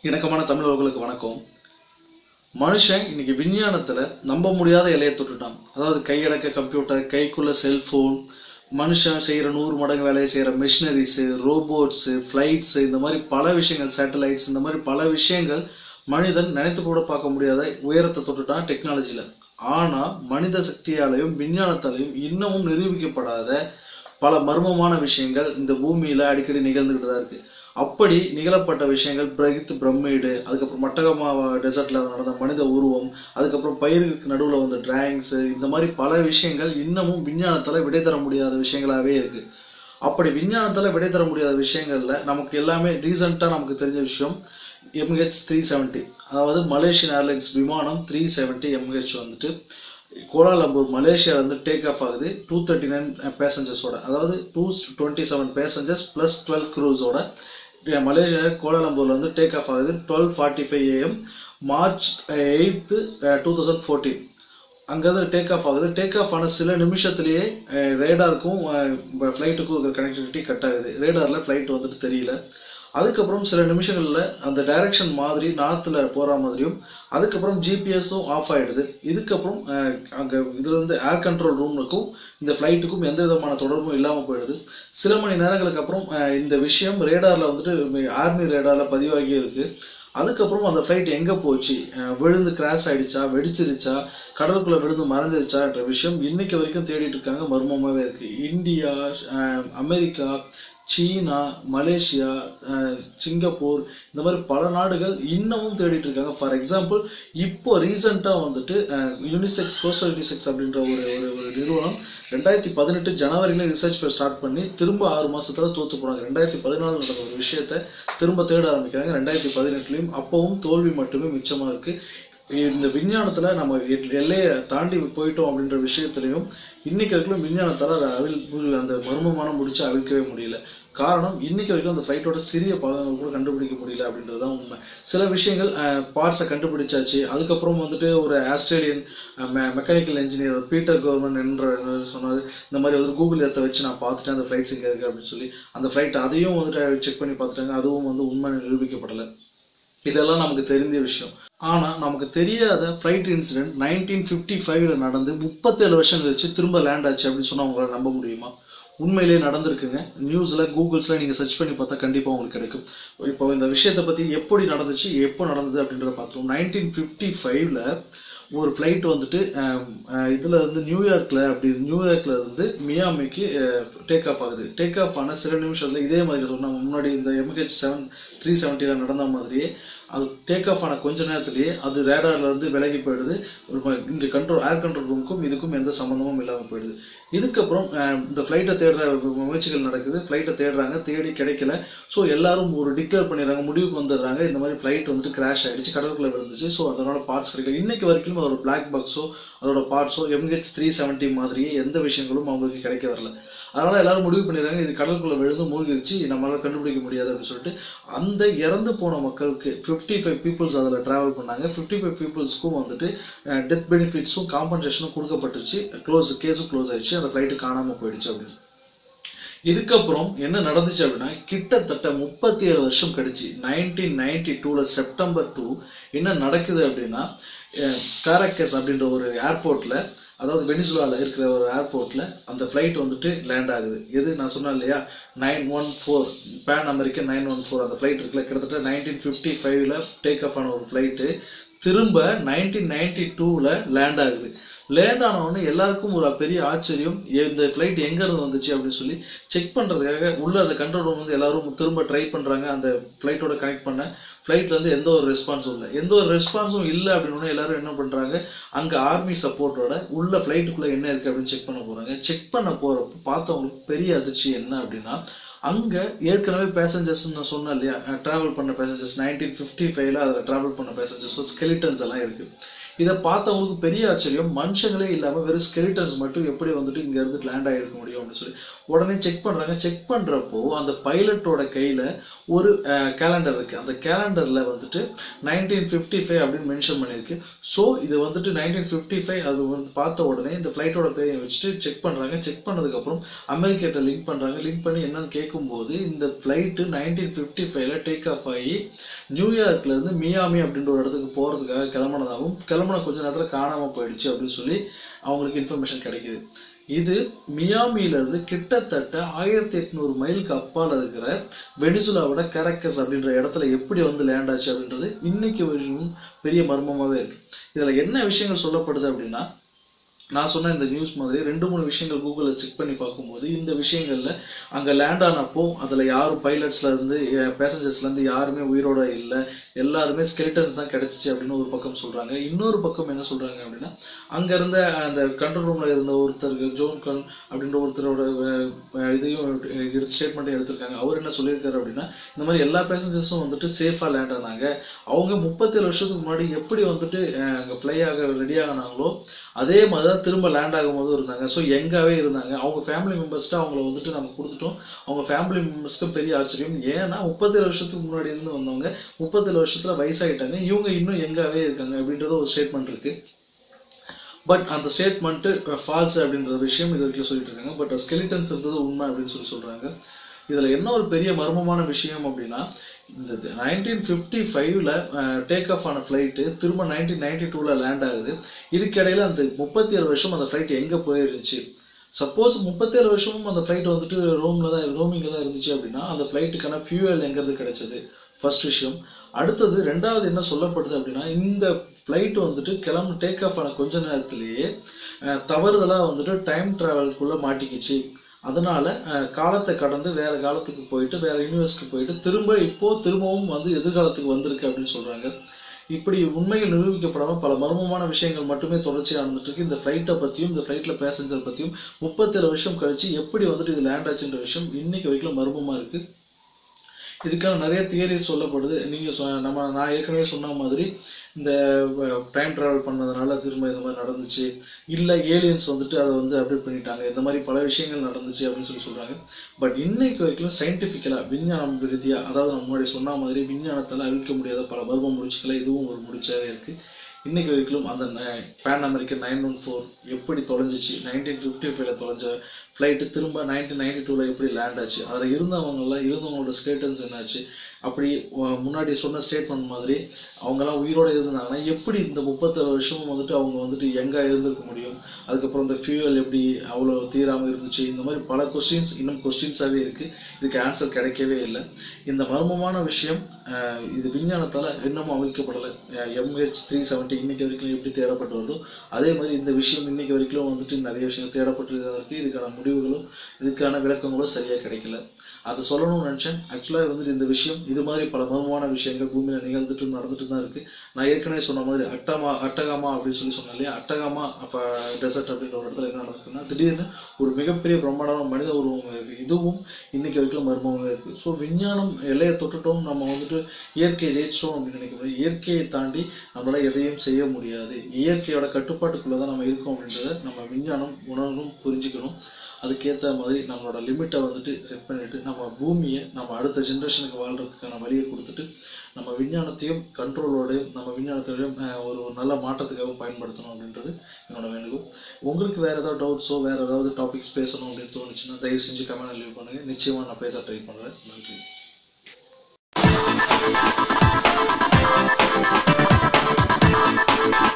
இணக்கமான தமிழர்களுக்கு வணக்கம் மனுஷன் இன்னைக்கு விஞ்ஞானத்துல நம்ப முடியாத எல்லையை தொட்டுட்டான் அதாவது கையடக்க கம்ப்யூட்டர் கைக்குள்ள செல்போன் மனுஷன் செய்யற நூறு மடங்கு வேலையை செய்யற மிஷினரிஸ் ரோபோட்ஸ் ஃபிளைட்ஸ் இந்த மாதிரி பல விஷயங்கள் சேட்டலைட்ஸ் இந்த மாதிரி பல விஷயங்கள் மனிதன் நினைத்து கூட பார்க்க முடியாத உயரத்தை தொட்டுட்டான் டெக்னாலஜில ஆனா மனித சக்தியாலையும் விஞ்ஞானத்தாலையும் இன்னமும் நிரூபிக்கப்படாத பல மர்மமான விஷயங்கள் இந்த பூமியில அடிக்கடி நிகழ்ந்துகிட்டு தான் இருக்கு அப்படி நிகழப்பட்ட விஷயங்கள் பிரகித் பிரமிடு அதுக்கப்புறம் மட்டகமா டெசர்ட்ல நடந்த மனித உருவம் அதுக்கப்புறம் பயிருக்கு நடுவுல வந்த டிராயிங்ஸ் இந்த மாதிரி பல விஷயங்கள் இன்னமும் விஞ்ஞானத்தால விடை தர முடியாத விஷயங்களாவே இருக்கு அப்படி விஞ்ஞானத்தால விடை தர முடியாத விஷயங்கள்ல நமக்கு எல்லாமே ரீசெண்டா நமக்கு தெரிஞ்ச விஷயம் எம்ஹெச் த்ரீ செவன்ட்டி அதாவது மலேசியன் ஏர்லைன்ஸ் விமானம் த்ரீ செவன்ட்டி எம்ஹெச் வந்துட்டு கோலாலம்பூர் மலேசியால இருந்து டேக் ஆஃப் ஆகுது டூ தேர்ட்டி நைன் பேசஞ்சர்ஸோட அதாவது two twenty seven passengers plus twelve க்ரூஸோட மலேசியா கோலாலம்பூர்ல வந்து டேக் ஆஃப் ஆகுது twelve forty five AM March eight two thousand fourteen அங்கேருந்து டேக் ஆஃப் ஆகுது டேக் ஆஃப் ஆன சில நிமிஷத்துலேயே ரேடாருக்கும் ஃப்ளைட்டுக்கும் இருக்கிற கனெக்டிவிட்டி கட் ஆகுது ரேடாரில் ஃப்ளைட் வந்துட்டு தெரியல அதுக்கப்புறம் சில நிமிஷங்கள்ல அந்த டைரக்ஷன் மாதிரி நார்த்தில் போற மாதிரியும் அதுக்கப்புறம் ஜிபிஎஸும் ஆஃப் ஆயிடுது இதுக்கப்புறம் அஹ், அங்க இதுல இருந்து ஏர் கண்ட்ரோல் ரூமுக்கும் இந்த ஃப்ளைட்டுக்கும் எந்த விதமான தொடர்பும் இல்லாம போயிடுது சில மணி நேரங்களுக்கு அப்புறம் அஹ், இந்த விஷயம் ரேடார்ல வந்துட்டு ஆர்மி ரேடார்ல பதிவாகி இருக்கு அதுக்கப்புறம் அந்த ஃப்ளைட் எங்க போச்சு அஹ், விழுந்து கிராஷ் ஆயிடுச்சா வெடிச்சிருச்சா கடலுக்குள்ள விழுந்து மறைஞ்சிருச்சான்ற விஷயம் இன்னைக்கு வரைக்கும் தேடிட்டு இருக்காங்க மர்மமாவே இருக்கு இந்தியா அஹ், அமெரிக்கா சீனா மலேசியா அஹ், சிங்கப்பூர் இந்த மாதிரி பல நாடுகள் இன்னமும் தேடிட்டு இருக்காங்க ஃபார் எக்ஸாம்பிள் இப்போ ரீசெண்டாக வந்துட்டு யூனிசெக்ஸ் கோஸ்டல் யூனிசெக்ஸ் அப்படின்ற ஒரு ஒரு ஒரு நிறுவனம் ரெண்டாயிரத்தி பதினெட்டு ஜனவரியில ரிசர்ச் ஸ்டார்ட் பண்ணி திரும்ப ஆறு மாசத்துல தோத்து போனாங்க ரெண்டாயிரத்தி பதினாலு நடந்த ஒரு விஷயத்த திரும்ப தேட ஆரம்பிக்கிறாங்க ரெண்டாயிரத்தி பதினெட்டுலையும் அப்பவும் தோல்வி மட்டுமே மிச்சமா இருக்கு இந்த விஞ்ஞானத்துல நம்ம எல்- எல்லையை தாண்டி போயிட்டோம் அப்படின்ற விஷயத்திலையும் இன்னைக்கு வரைக்கும் விஞ்ஞானத்தால அதை அவில் அந்த மர்மமான முடிச்சு அவிழ்க்கவே முடியல காரணம் இன்னைக்கு வரைக்கும் அந்த ஃப்ளைட்டோட சிறிய பாகங்கள் கூட கண்டுபிடிக்க முடியல அப்படின்றது தான் உண்மை சில விஷயங்கள் பார்ட்ஸை கண்டுபிடிச்சாச்சு அதுக்கப்புறம் வந்துட்டு ஒரு ஆஸ்திரேலியன் மெக்கானிக்கல் இன்ஜினியர் பீட்டர் கவர்மெண்ட் என்ற சொன்னாரு இந்த மாதிரி வந்து கூகுள் எர்த்தை வச்சு நான் பார்த்துட்டேன் அந்த ஃப்ளைட்ஸ் இங்கே இருக்கு அப்படின்னு சொல்லி அந்த ஃப்ளைட் அதையும் வந்துட்டு செக் பண்ணி பார்த்துட்டாங்க அதுவும் வந்து உண்மை நிரூபிக்கப்படலை இதெல்லாம் நமக்கு தெரிஞ்ச விஷயம் ஆனா நமக்கு தெரியாத ஃப்ளைட் இன்சிடென்ட் நைன்டீன் ஃபிஃப்டி ஃபைவ்ல நடந்து முப்பத்தேழு வருஷம் கழிச்சு திரும்ப லேண்ட் ஆச்சு அப்படின்னு சொன்னா உங்களால நம்ப முடியுமா உண்மையிலேயே நடந்திருக்குங்க நியூஸ்ல கூகுள்ஸ்ல நீங்க சர்ச் பண்ணி பார்த்தா கண்டிப்பா உங்களுக்கு கிடைக்கும் இப்போ இந்த விஷயத்தை பத்தி எப்படி நடந்துச்சு எப்போ நடந்தது அப்படின்றத பார்த்தோம் நைன்டீன் ஃபிஃப்டி ஃபைவ்ல ஒரு ஃப்ளைட் வந்துட்டு அஹ், அஹ், இதுல இருந்து நியூயார்க்ல அப்படி நியூயார்க்ல இருந்து மியாமிக்கு டேக் ஆஃப் ஆகுது டேக் ஆஃப் ஆன சில நிமிஷத்துல இதே மாதிரி சொன்ன முன்னாடி இந்த எம்ஹெச் செவன் த்ரீ செவன்ட்டில நடந்த மாதிரியே அது டேக் ஆஃப் ஆன கொஞ்ச நேரத்திலேயே அது ரேடார்ல இருந்து விலகி போயிடுது ஒரு ம- இங்க கண்ட்ரோல் ஏர் கண்ட்ரோல் ரூமுக்கும் இதுக்கும் எந்த சம்மந்தமும் இல்லாம போயிடுது இதுக்கப்புறம் அஹ், இந்த ஃப்ளைட்டை தேடுற முயற்சிகள் நடக்குது ஃப்ளைட்டை தேடுறாங்க தேடி கிடைக்கல ஸோ எல்லாரும் ஒரு டிக்ளேர் பண்ணிடுறாங்க முடிவுக்கு வந்துடுறாங்க இந்த மாதிரி ஃப்ளைட் வந்துட்டு கிராஷ் ஆயிடுச்சு கடலுக்குள்ள விழுந்துச்சு ஸோ அதனால பார்ட்ஸ் கிடைக்கல இன்னைக்கு வரைக்கும் அதோட பிளாக் பாக்ஸோ அதோட பார்ட்ஸோ எம்ஹெச் த்ரீ செவன்ட்டி மாதிரியே எந்த விஷயங்களும் அவங்களுக்கு கிடைக்க வரல அதனால எல்லாரும் முடிவு பண்ணிடுறாங்க இது கடலுக்குள்ள விழுந்து மூழ்கிடுச்சு நம்மளால கண்டுபிடிக்க முடியாது அப்படின்னு சொல்லிட்டு அந்த இறந்து போன மக்களுக்கு ஃபிஃப்டி ஃபைவ் பீப்புள்ஸ் அதில் ட்ராவல் பண்ணாங்க ஃபிஃப்டி ஃபைவ் பீப்புள்ஸ்க்கும் வந்துட்டு டெத் பெனிஃபிட்ஸும் காம்பன்சேஷனும் கொடுக்கப்பட்டுச்சு க்ளோஸ் கேஸும் க்ளோஸ் ஆயிடுச்சு அந்த ஃப்ளைட்டு காணாம போயிடுச்சு அப்படின்னு இதுக்கப்புறம் என்ன நடந்துச்சு அப்படின்னா கிட்டத்தட்ட முப்பத்தி ஏழு வருஷம் கழிச்சு நைன்டீன் நைன்டி டூல செப்டம்பர் டூ என்ன நடக்குது அப்படின்னா காரக்கஸ் அப்படின்ற ஒரு ஏர்போர்ட்ல அதாவது வெனிசுலால இருக்கிற ஒரு ஏர்போர்ட்ல அந்த ஃப்ளைட் வந்துட்டு லேண்ட் ஆகுது எது நான் சொன்னேன் இல்லையா nine one four Pan American nine one four அந்த ஃப்ளைட் இருக்குல்ல கிட்டத்தட்ட நைன்டீன் ஃபிஃப்டி ஃபைவ்ல டேக் ஆஃப் ஆன ஒரு ஃப்ளைட்டு திரும்ப நைன்டீன் நைன்டி டூவில் லேண்ட் ஆகுது லேண்ட் ஆன உடனே எல்லாருக்கும் ஒரு பெரிய ஆச்சரியம் எ- இந்த ஃப்ளைட் எங்க இருந்து வந்துச்சு அப்படின்னு சொல்லி செக் பண்றதுக்காக உள்ள அந்த கண்ட்ரோல் ரூம் வந்து எல்லாரும் திரும்ப ட்ரை பண்றாங்க அந்த ஃப்ளைட்டோட கனெக்ட் பண்ண ஃப்ளைட்ல இருந்து எந்த ஒரு ரெஸ்பான்ஸும் இல்லை எந்த ஒரு ரெஸ்பான்ஸும் இல்லை அப்படின்னு உடனே எல்லாரும் என்ன பண்றாங்க அங்க ஆர்மி சப்போர்ட்டோட உள்ள ஃப்ளைட்டுக்குள்ள என்ன இருக்கு அப்படின்னு செக் பண்ண போறாங்க செக் பண்ண போறப்ப பார்த்தவங்களுக்கு பெரிய அதிர்ச்சி என்ன அப்படின்னா அங்க ஏற்கனவே பேசஞ்சர்ஸ் நான் சொன்னேன் இல்லையா டிராவல் பண்ண பேசஞ்சர்ஸ் நைன்டீன் ஃபிஃப்டி ஃபைவ்ல அதில் டிராவல் பண்ண பேசஞ்சர்ஸ் ஸ்கெலிட்டன்ஸ் எல்லாம் இருக்கு இதை பார்த்தவங்களுக்கு பெரிய ஆச்சரியம் மனுஷங்களே இல்லாம வெறும் ஸ்கெலிட்டன்ஸ் மட்டும் எப்படி வந்துட்டு இங்க இருந்து லேண்ட் ஆகிருக்க முடியும் அப்படின்னு சொல்லி உடனே செக் பண்றாங்க செக் பண்றப்போ அந்த பைலட்டோட கையில ஒரு கேலண்டர் இருக்கு அந்த கேலண்டர்ல வந்துட்டு நைன்டீன் ஃபிஃப்டி ஃபைவ் அப்படின்னு மென்ஷன் பண்ணியிருக்கு ஸோ இது வந்துட்டு நைன்டீன் ஃபிஃப்டி ஃபைவ் அது வந்து பார்த்த உடனே இந்த ஃப்ளைட்டோட பேரை வச்சுட்டு செக் பண்றாங்க செக் பண்ணதுக்கப்புறம் அமெரிக்கிட்ட லிங்க் பண்றாங்க லிங்க் பண்ணி என்னன்னு கேட்கும்போது இந்த ஃப்ளைட்டு நைன்டீன் ஃபிஃப்டி ஃபைவ்ல டேக் ஆஃப் ஆகி நியூயார்க்ல இருந்து மியாமி அப்படின்ற ஒரு இடத்துக்கு போறதுக்காக கிளம்புனதாகவும் கிளம்புன கொஞ்ச நேரத்துல காணாம போயிடுச்சு அப்படின்னு சொல்லி அவங்களுக்கு இன்ஃபர்மேஷன் கிடைக்குது இது மியாமியில இருந்து கிட்டத்தட்ட ஆயிரத்தி எட்நூறு மைலுக்கு அப்பால இருக்கிற வெனிசுலாவோட கரக்கஸ் அப்படின்ற இடத்துல எப்படி வந்து லேண்ட் ஆச்சு அப்படின்றது இன்னைக்கு வரையும் பெரிய மர்மமாவே இருக்கு இதுல என்ன விஷயங்கள் சொல்லப்படுது அப்படின்னா நான் சொன்ன இந்த நியூஸ் மாதிரி ரெண்டு மூணு விஷயங்கள் கூகுளில் செக் பண்ணி பார்க்கும்போது இந்த விஷயங்கள்ல அங்க லேண்ட் ஆனப்போ அதுல யாரும் பைலட்ஸ்ல இருந்து பேசஞ்சர்ஸ்ல இருந்து யாருமே உயிரோட இல்லை எல்லாருமே ஸ்கெலிட்டன்ஸ் தான் கிடைச்சிச்சு அப்படின்னு ஒரு பக்கம் சொல்றாங்க இன்னொரு பக்கம் என்ன சொல்றாங்க அப்படின்னா அங்க இருந்த அந்த கண்ட்ரோல் ரூம்ல இருந்த ஒருத்தருக்கு ஜோன் கன் அப்படின்ற ஒருத்தரோட அஹ், அஹ், இதையும் எடுத்து ஸ்டேட்மெண்ட்டையும் எடுத்திருக்காங்க அவர் என்ன சொல்லியிருக்காரு அப்படின்னா இந்த மாதிரி எல்லா பேசஞ்சர்ஸும் வந்துட்டு சேஃபா லேண்ட் ஆனாங்க அவங்க முப்பத்தேழு வருஷத்துக்கு முன்னாடி எப்படி வந்துட்டு அஹ், அங்க ஃப்ளை ஆக ரெடி ஆகினாங்களோ அதே மாதிரி தான் திரும்ப லேண்ட் ஆகும்போதும் இருந்தாங்க ஸோ எங்காவே இருந்தாங்க அவங்க ஃபேமிலி மெம்பர்ஸ்ட்டு அவங்கள வந்துட்டு நம்ம கொடுத்துட்டோம் அவங்க ஃபேமிலி மெம்பர்ஸ்க்கு பெரிய ஆச்சரியம் ஏன்னா முப்பத்தேழு வருஷத்துக்கு முன்னாடி இருந்து வந்தவங்க முப்பத்தேழு வருஷத்துல வயசாயிட்டாங்க இவங்க இன்னும் எங்காவே இருக்காங்க அப்படின்றது ஒரு ஸ்டேட்மெண்ட் இருக்கு பட் அந்த ஸ்டேட்மெண்ட்டு ஃபால்ஸ் அப்படின்ற விஷயம் இது வரைக்கும் சொல்லிட்டு இருக்காங்க பட் ஸ்கெலிட்டன்ஸ் இருந்தது உண்மை அப்படின்னு சொல்லி சொல்றாங்க இதுல என்ன ஒரு பெரிய மர்மமான விஷயம் அப்படின்னா இந்த நைன்டீன் ஃபிஃப்டி ஃபைவ்ல டேக் ஆஃப் ஆன ஃப்ளைட்டு திரும்ப நைன்டீன் நைன்டி டூவில் லேண்ட் ஆகுது இதுக்கிடையில அந்த முப்பத்தி ஏழு வருஷம் அந்த ஃப்ளைட் எங்கே போயிருந்துச்சு சப்போஸ் முப்பத்தேழு வருஷமும் அந்த ஃப்ளைட் வந்துட்டு ரோம்ல தான் ரோமிங்ல தான் இருந்துச்சு அப்படின்னா அந்த ஃப்ளைட்டுக்கான ஃபியூவல் எங்கிறது கிடைச்சது ஃபர்ஸ்ட் விஷயம் அடுத்தது ரெண்டாவது என்ன சொல்லப்படுது அப்படின்னா இந்த ஃப்ளைட் வந்துட்டு கிளம்பு டேக் ஆஃப் ஆன கொஞ்ச நேரத்திலேயே அஹ், தவறுதலா வந்துட்டு டைம் டிராவல்குள்ள மாட்டிக்கிச்சு அதனால அஹ், காலத்தை கடந்து வேற காலத்துக்கு போயிட்டு வேற யூனிவர்ஸ்க்கு போயிட்டு திரும்ப இப்போ திரும்பவும் வந்து எதிர்காலத்துக்கு வந்திருக்கு அப்படின்னு சொல்றாங்க இப்படி உண்மைகள் நிரூபிக்கப்படாம பல மர்மமான விஷயங்கள் மட்டுமே தொடர்ச்சியா நடந்துட்டு இருக்கு இந்த ஃப்ளைட்டை பத்தியும் இந்த ஃப்ளைட்ல பேசஞ்சர் பத்தியும் முப்பத்தேழு வருஷம் கழிச்சு எப்படி வந்துட்டு இது லேண்ட் ஆச்சுன்ற விஷயம் இன்னைக்கு வரைக்கும் மர்மமா இருக்கு இதுக்கான நிறைய தியரி சொல்லப்படுது நீங்க சொ- நம்ம நான் ஏற்கனவே சொன்ன மாதிரி இந்த டைம் டிராவல் பண்ணதுனால திரும்ப இந்த மாதிரி நடந்துச்சு இல்ல ஏலியன்ஸ் வந்துட்டு அதை வந்து அப்டேட் பண்ணிட்டாங்க இந்த மாதிரி பல விஷயங்கள் நடந்துச்சு அப்படின்னு சொல்லி சொல்றாங்க பட் இன்னைக்கு வரைக்கும் சயின்டிஃபிக்கலா விஞ்ஞானம் ரீதியா அதாவது நம்ம முன்னாடி சொன்ன மாதிரி விஞ்ஞானத்தால அழிக்க முடியாத பல மர்ம முடிச்சுக்களை இதுவும் ஒரு முடிச்சாவே இருக்கு இன்னைக்கு வரைக்கும் அந்த Pan American nine one four எப்படி தொலைஞ்சிச்சு நைன்டீன் ஃபிஃப்டி ஃபைவ்ல தொலைஞ்ச ஃப்ளைட்டு திரும்ப நைன்டீன் நைன்டி டூவில் எப்படி லேண்ட் ஆச்சு அதில் இருந்தவங்கெல்லாம் இருந்தவங்களோட ஸ்டேட்டஸ் என்னாச்சு அப்படி அஹ், முன்னாடி சொன்ன ஸ்டேட்மெண்ட் மாதிரி அவங்கெல்லாம் உயிரோட இருந்தாங்கன்னா எப்படி இந்த முப்பத்தேழு வருஷமும் வந்துட்டு அவங்க வந்துட்டு எங்கே இருந்திருக்க முடியும் அதுக்கப்புறம் இந்த ஃபியூவல் எப்படி அவ்வளோ தீராமல் இருந்துச்சு இந்த மாதிரி பல கொஸ்டின்ஸ் இன்னும் கொஸ்டின்ஸாகவே இருக்குது இதுக்கு ஆன்சர் கிடைக்கவே இல்லை இந்த மர்மமான விஷயம் அஹ், இது விஞ்ஞானத்தால் இன்னமும் அமைக்கப்படலை எம்ஹெச் த்ரீ செவன்ட்டி இன்னைக்கு வரைக்கும் எப்படி தேடப்பட்டு வருதோ அதே மாதிரி இந்த விஷயம் இன்னைக்கு வரைக்கும் வந்துட்டு நிறைய விஷயம் தேடப்பட்டு தான் இருக்கு இதுக்கான முடிவுகளும் இதுக்கான விளக்கங்களும் சரியா கிடைக்கல அதை சொல்லணும்னு நினைச்சேன் ஆக்சுவலாக வந்துட்டு இந்த விஷயம் இது மாதிரி பல மர்மமான விஷயங்கள் பூமியில நிகழ்ந்துட்டு நடந்துட்டு தான் இருக்கு நான் ஏற்கனவே சொன்ன மாதிரி அட்டமா அட்டகாமா அப்படின்னு சொல்லி சொன்னேன் இல்லையா அட்டகாமா அப்ப டெசர்ட் அப்படின்ற ஒரு இடத்துல என்ன நடக்குதுன்னா திடீர்னு ஒரு மிகப்பெரிய பிரம்மாண்டமான மனித உருவம் இருக்கு இதுவும் இன்னைக்கு வரைக்கும் மர்மமாக இருக்கு ஸோ விஞ்ஞானம் எல்லையை தொட்டுட்டோம் நம்ம வந்துட்டு இயற்கையை ஜெயிச்சிட்டோம் அப்படின்னு நினைக்க முடியாது இயற்கையை தாண்டி நம்மளால எதையும் செய்ய முடியாது இயற்கையோட கட்டுப்பாட்டுக்குள்ள தான் நம்ம இருக்கோம் அப்படின்றத நம்ம விஞ்ஞானம் உணரணும் புரிஞ்சுக்கணும் அதுக்கேற்ற மாதிரி நம்மளோட லிமிட்டை வந்துட்டு செட் பண்ணிட்டு நம்ம பூமியை நம்ம அடுத்த ஜென்ரேஷனுக்கு வாழ்றதுக்கான வழியை கொடுத்துட்டு நம்ம விஞ்ஞானத்தையும் கண்ட்ரோலோடையும் நம்ம விஞ்ஞானத்தோடையும் அஹ், ஒரு நல்ல மாற்றத்துக்காக பயன்படுத்தணும் அப்படின்றது என்னோட வேண்டுகோள் உங்களுக்கு வேற ஏதாவது டவுட்ஸோ வேற ஏதாவது டாபிக்ஸ் பேசணும் அப்படின்னு தோணுச்சுன்னா தயவு செஞ்சு கமெண்ட் லீவ் பண்ணுங்க நிச்சயமா நான் பேச ட்ரை பண்றேன் நன்றி